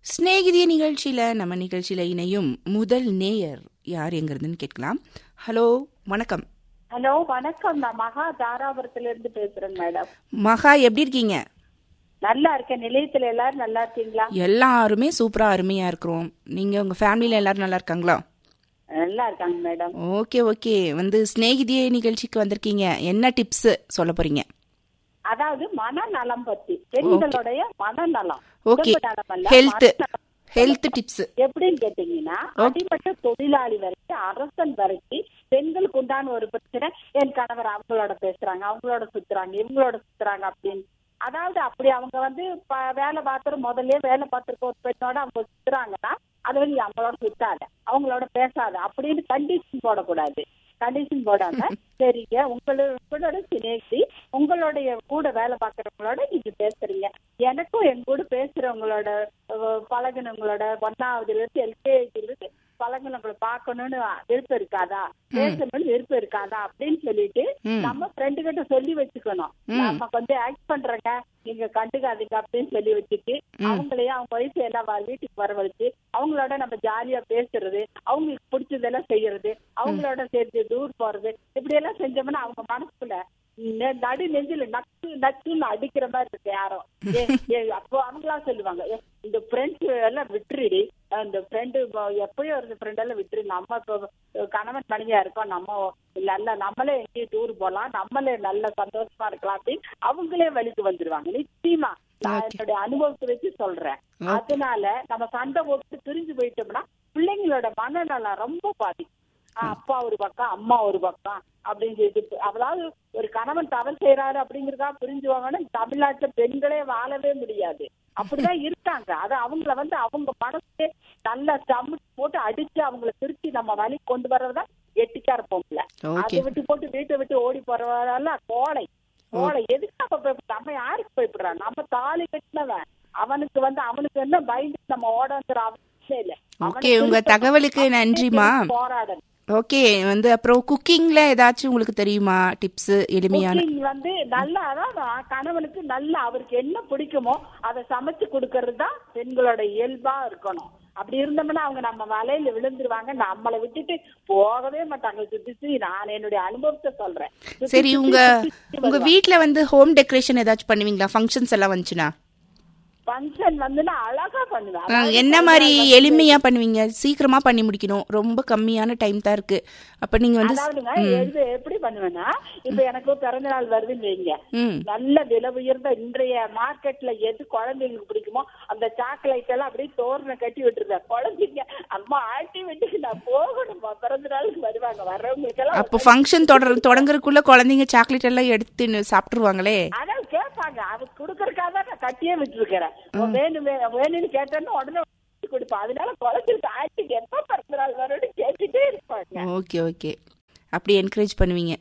சிநேகிதிய நிகழ்ச்சியில நம்ம நிகழ்ச்சியில இணையும் முதல் நேயர் யார் எங்கிறதுன்னு கேட்கலாம் ஹலோ வணக்கம் ஹலோ வணக்கம் நான் மகா தாராபுரத்துல இருந்து பேசுறேன் மேடம் மகா எப்படி இருக்கீங்க நல்லா இருக்கேன் நிலையத்துல எல்லாரும் நல்லா இருக்கீங்களா எல்லாருமே சூப்பரா அருமையா இருக்கிறோம் நீங்க உங்க ஃபேமிலில எல்லாரும் நல்லா இருக்காங்களா நல்லா இருக்காங்க மேடம் ஓகே ஓகே வந்து சிநேகிதிய நிகழ்ச்சிக்கு வந்திருக்கீங்க என்ன டிப்ஸ் சொல்ல போறீங்க அதாவது மனநலம் பத்தி பெண்களுடைய மனநலம் ஓகே உடம்பு நலம் அல்ல, ஹெல்த் மனநலம். ஹெல்த் டிப்ஸ் எப்படின்னு கேட்டீங்கன்னா அடிமட்ட தொழிலாளி வரைக்கும் அரசன் வரைக்கும் பெண்களுக்கு உண்டான ஒரு பிரச்சனை என் கணவர் அவங்களோட பேசுறாங்க அவங்களோட சுத்துறாங்க இவங்களோட சுத்துறாங்க அப்படின்னு அதாவது அப்படி அவங்க வந்து ப- வேலை பார்த்துட்டு முதல்ல வேலை பார்த்துருக்க ஒரு பெண்ணோட அவங்க சுத்துறாங்கன்னா அது வந்து நீ அவங்களோட சுத்தாத அவங்களோட பேசாத அப்படின்னு கண்டிஷன் போடக்கூடாது கண்டிஷன் போடாம சரிங்க உங்களோட உங்களோட சிநேகி உங்களுடைய கூட வேலை பார்க்கறவங்களோட நீங்க பேசுறீங்க எனக்கும் என் கூட பேசுறவங்களோட அஹ், பழகுனவங்களோட ஒன்னாவதுல இருந்து எல்கேஜில இருந்து பழகுனவங்களை பார்க்கணும்னு விருப்பம் இருக்காதா பேசணும்னு விருப்பம் இருக்காதா அப்படின்னு சொல்லிட்டு நம்ம ஃப்ரெண்டு கிட்ட சொல்லி வச்சுக்கணும் நம்ம கொஞ்சம் ஆக்ட் பண்றேங்க நீங்க கண்டுக்காதீங்க அப்படின்னு சொல்லி வச்சுட்டு அவங்களையும் அவங்க வயசு எல்லாம் வ- வீட்டுக்கு வரவழைச்சு அவங்களோட நம்ம ஜாலியா பேசுறது அவங்களுக்கு பிடிச்சதெல்லாம் செய்யறது அவங்களோட சேர்த்து டூர் போறது இப்படி எல்லாம் செஞ்சோம்னா அவங்க மனசுக்குள்ள நெ- நடு நெஞ்சில நச்சு நச்சுன்னு அடிக்கிற மாதிரி இருக்கு யாரும் ஏ, ஏ, அப்போ அவங்களா சொல்லுவாங்க ஏ, இந்த ஃப்ரெண்ட்ஸ் எல்லாம் விட்டுருடி அந்த ஃப்ரெண்டு எப்படியோ இருந்த ஃப்ரெண்ட் எல்லாம் விட்டுரு நம்ம இப்போ கணவன் மனைவியா இருக்கோம் நம்ம நல்ல நம்மளே எங்கேயும் டூர் போலாம் நம்மளே நல்ல சந்தோஷமா இருக்கலாம் அப்படின்னு அவங்களே வழிக்கு வந்துருவாங்க நிச்சயமா நான் என்னுடைய அனுபவத்தை வச்சு சொல்றேன் அதனால நம்ம சண்டை போட்டு பிரிஞ்சு போயிட்டோம்னா பிள்ளைங்களோட மனநலம் ரொம்ப பாதிக்கும் ஆஹ் அப்பா ஒரு பக்கம் அம்மா ஒரு பக்கம் அப்படின்னு சொல்லிட்டு அதாவது ஒரு கணவன் தவறு செய்யறாரு அப்படிங்கறதா புரிஞ்சுவாங்கன்னா தமிழ்நாட்டுல பெண்களே வாழவே முடியாது அப்படிதான் இருக்காங்க அது அவங்கள வந்து அவங்க மனசே நல்லா சமைச்சு போட்டு அடிச்சு அவங்கள திருச்சி நம்ம வழி கொண்டு வர்றதா எட்டிக்கார பொம்பளை ஓகே அதை விட்டு போட்டு வீட்டை விட்டு ஓடி போறவரெல்லாம் கோழை கோழை எதுக்கு நம்ம பயப்பட நம்ம யாருக்கு பயப்படுறான் நம்ம தாலி கட்டினவன் அவனுக்கு வந்து அவனுக்கு என்ன பயந்து நம்ம ஓட வந்துற அவசியம் இல்ல ஓகே உங்க தகவலுக்கு நன்றிமா போராடணும் ஓகே வந்து அப்புறம் குக்கிங்ல ஏதாச்சும் உங்களுக்கு தெரியுமா டிப்ஸ் எளிமையான குக்கிங் வந்து நல்லா அதான் கணவனுக்கு நல்லா அவருக்கு என்ன பிடிக்குமோ அதை சமைச்சு கொடுக்கறது தான் பெண்களோட இயல்பா இருக்கணும் அப்படி இருந்தோம்னா அவங்க நம்ம வலையில விழுந்துருவாங்க நம்மளை விட்டுட்டு போகவே மாட்டாங்க சுத்தி சுத்தி நான் என்னுடைய அனுபவத்தை சொல்றேன் சுத்தி சரி சுத்தி உங்க சுத்தி சுத்தி உங்க வீட்ல வந்து ஹோம் டெக்கரேஷன் ஏதாச்சும் பண்ணுவீங்களா ஃபங்க்ஷன்ஸ் எல்லாம் வந்துச்சுன்னா ஃபங்க்ஷன் வந்து நான் அழகா பண்ணுவேன் ஆ, என்ன மாதிரி எளிமையா பண்ணுவீங்க சீக்கிரமா பண்ணி முடிக்கணும் ரொம்ப கம்மியான டைம் தான் இருக்கு அப்ப நீங்க வந்து அதாவதுங்க எது எப்படி பண்ணுவேன்னா இப்ப எனக்கு பிறந்த நாள் வருதுன்னு வைங்க ம் நல்ல விலை உயர்ந்த இன்றைய மார்க்கெட்ல எது குழந்தைங்களுக்கு பிடிக்குமோ அந்த சாக்லேட் எல்லாம் அப்படியே தோரணம் கட்டி விட்டுருந்தேன் குழந்தைங்க அம்மா ஆட்டி விட்டு நான் போகணுமா பிறந்த நாளுக்கு வருவாங்க வர்றவங்களுக்கு எல்லாம் அப்போ ஃபங்க்ஷன் தொடர் தொடங்குறதுக்குள்ள குழந்தைங்க சாக்லேட் எல்லாம் எடுத்து சாப்பிட்டுருவாங்களே அதான் கேட்பாங்க அது குடுக்கறதுக்காக தான் நான் கட்டியே விட்டுருக்கிறேன் வேணும் வே- வேணும்னு கேட்டேன்னு உடனே கொடுப்பேன் அதனால குழந்தைங்களுக்கு ஆட்டிக்கு எப்ப பிறந்த நாள் வரும்னு கேட்டுட்டே இருப்பாங்க ஓகே ஓகே அப்படி என்கரேஜ் பண்ணுவீங்க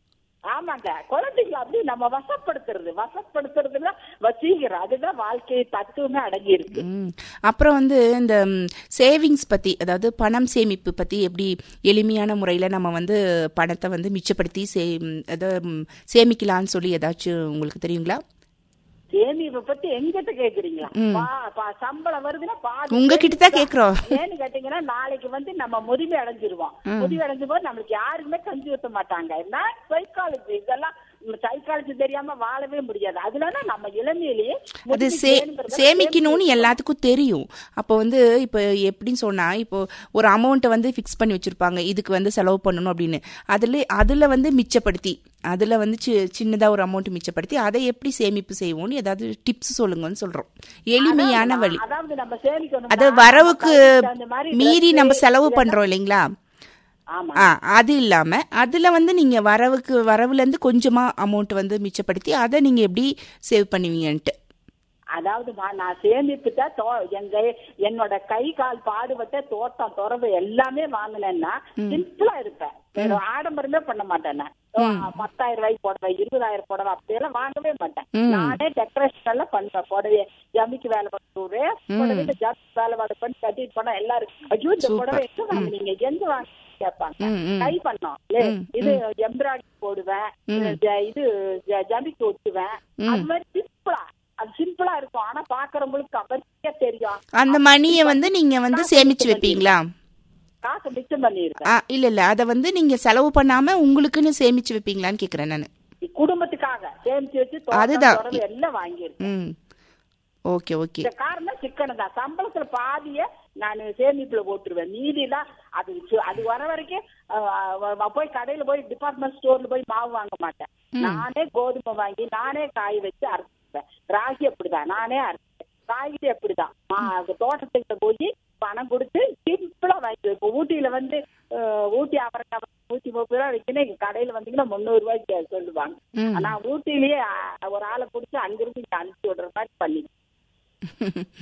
ஆமாங்க குழந்தைங்களை அப்படியே நம்ம வசப்படுத்துறது வசப்படுத்துறதுல வசீகரம் அதுதான் வாழ்க்கை தத்துவமே அடங்கி இருக்கு ம் அப்புறம் வந்து இந்த சேவிங்ஸ் பத்தி அதாவது பணம் சேமிப்பு பத்தி எப்படி எளிமையான முறையில நம்ம வந்து பணத்தை வந்து மிச்சப்படுத்தி சே அதாவது ம், சேமிக்கலாம்னு சொல்லி ஏதாச்சும் உங்களுக்கு தெரியுங்களா சேமிப்பை பத்தி எங்கிட்ட கேக்குறீங்களா பா- பா- சம்பளம் வருதுன்னா பாதி உங்ககிட்ட தான் கேக்குறோம் ஏன்னு கேட்டீங்கன்னா நாளைக்கு வந்து நம்ம முதுமை அடைஞ்சிருவோம் முதுமை அடைஞ்ச போது நம்மளுக்கு யாருக்குமே கஞ்சி ஊத்த மாட்டாங்க என்ன சைக்காலஜி இதெல்லாம் சைக்காலஜி தெரியாம வாழவே முடியாது அதனால நம்ம இளமையிலேயே அது முதுமை சே வேணுங்கிறத சேமிக்கணும்னு எல்லாத்துக்கும் தெரியும் அப்போ வந்து இப்போ எப்படின்னு சொன்னா இப்போ ஒரு அமௌண்ட்டை வந்து ஃபிக்ஸ் பண்ணி வச்சிருப்பாங்க இதுக்கு வந்து செலவு பண்ணணும் அப்படின்னு அதுல அதுல வந்து மிச்சப்படுத்தி அதுல வந்து சி- சின்னதா ஒரு அமௌண்ட் மிச்சப்படுத்தி அதை எப்படி சேமிப்பு செய்வோம்னு ஏதாவது டிப்ஸ் சொல்லுங்கன்னு சொல்றோம் எளிமையான வழி அதாவது நம்ம சேமிக்கணும் அது வரவுக்கு அந்த மாதிரி மீறி dress நம்ம செலவு பண்றோம் இல்லைங்களா ஆமா ஆ அது இல்லாம அதுல வந்து நீங்க வரவுக்கு வரவுல இருந்து கொஞ்சமா அமௌண்ட் வந்து மிச்சப்படுத்தி அதை நீங்க எப்படி சேவ் பண்ணுவீங்கன்ட்டு அதாவது நான் நான் சேமிப்புட்ட தோ எங்க என்னோட கை கால் பாடுபட்ட தோட்டம் துறவு எல்லாமே வாங்கினேன்னா சிம்பிளா இருப்பேன் வேற ஆடம்பரமே பண்ண மாட்டேன் நான். ஓ, பத்தாயிரம் ரூபாய்க்கு புடவை இருபதாயிரம் புடவை அப்படியெல்லாம் வாங்கவே மாட்டேன் நானே டெக்கரேஷன் எல்லாம் பண்ணுவேன் புடவைய ஜமிக்கு வேலை பண்ணுவேன் புடவையில ஜமி வேலை பாடு பண்ணி கட்டிட்டு போனா எல்லாரும் ஐயோ இந்த புடவை எங்க வாங்குனீங்க எங்க வாங்க கேட்பாங்க ம், ம். ட்ரை பண்ணோம் இல்ல, இது எம்ப்ராய்டரி போடுவேன் ஜ- இது ஜ- ஜமிக்கு ஒட்டுவேன் அது மாதிரி சிம்பிளா அது சிம்பிளா இருக்கும் ஆனா பாக்குறவங்களுக்கு கவர்ச்சியா தெரியும் அந்த மணியை வந்து நீங்க வந்து சேமிச்சு வைப்பீங்களா காசு மிச்சம் பண்ணிருக்கேன் ஆ இல்ல இல்ல அத வந்து நீங்க செலவு பண்ணாம உங்களுக்குன்னு சேமிச்சு வைப்பீங்களான்னு கேக்குறேன் நானு குடும்பத்துக்காக சேமிச்சு வச்சு அதுதான். தோட்டம் எல்லாம் வாங்கியிருக்கேன் ம் ஓகே ஓகே இந்த காரணம் சிக்கனம் தான் சம்பளத்துல பாதிய நான் சேமிப்புல போட்டுருவேன் மீதிலாம் அது சு- அது வர வரைக்கும் அஹ், அஹ், போய் கடையில போய் டிபார்ட்மெண்ட் ஸ்டோர்ல போய் மாவு வாங்க மாட்டேன் நானே கோதுமை வாங்கி நானே காய வச்சு அரைச்சிப்பேன் ராகி அப்படிதான் நானே அரைச்சிப்பேன் காய்கறி அப்படிதான் மா- அது தோட்டத்துக்கு போய் பணம் கொடுத்து சிம்பிளா வாங்கி வைப்போம் ஊட்டியில வந்து அஹ், ஊட்டி அவரைக்காய் நூத்தி முப்பது ரூபா விற்கணும் இங்க கடையில வந்தீங்கன்னா முந்நூறு ரூபாய்க்கு சொல்லுவாங்க ம். ஆனா ஊட்டியிலேயே அஹ், ஒரு ஆளை பிடிச்சி அங்கிருந்து இங்க அனுப்பிச்சு விடுற மாதிரி பண்ணி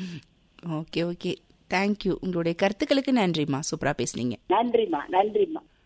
ஓகே ஓகே தேங்க்யூ உங்களுடைய கருத்துக்களுக்கு நன்றிம்மா சூப்பரா பேசுனீங்க நன்றிம்மா நன்றிம்மா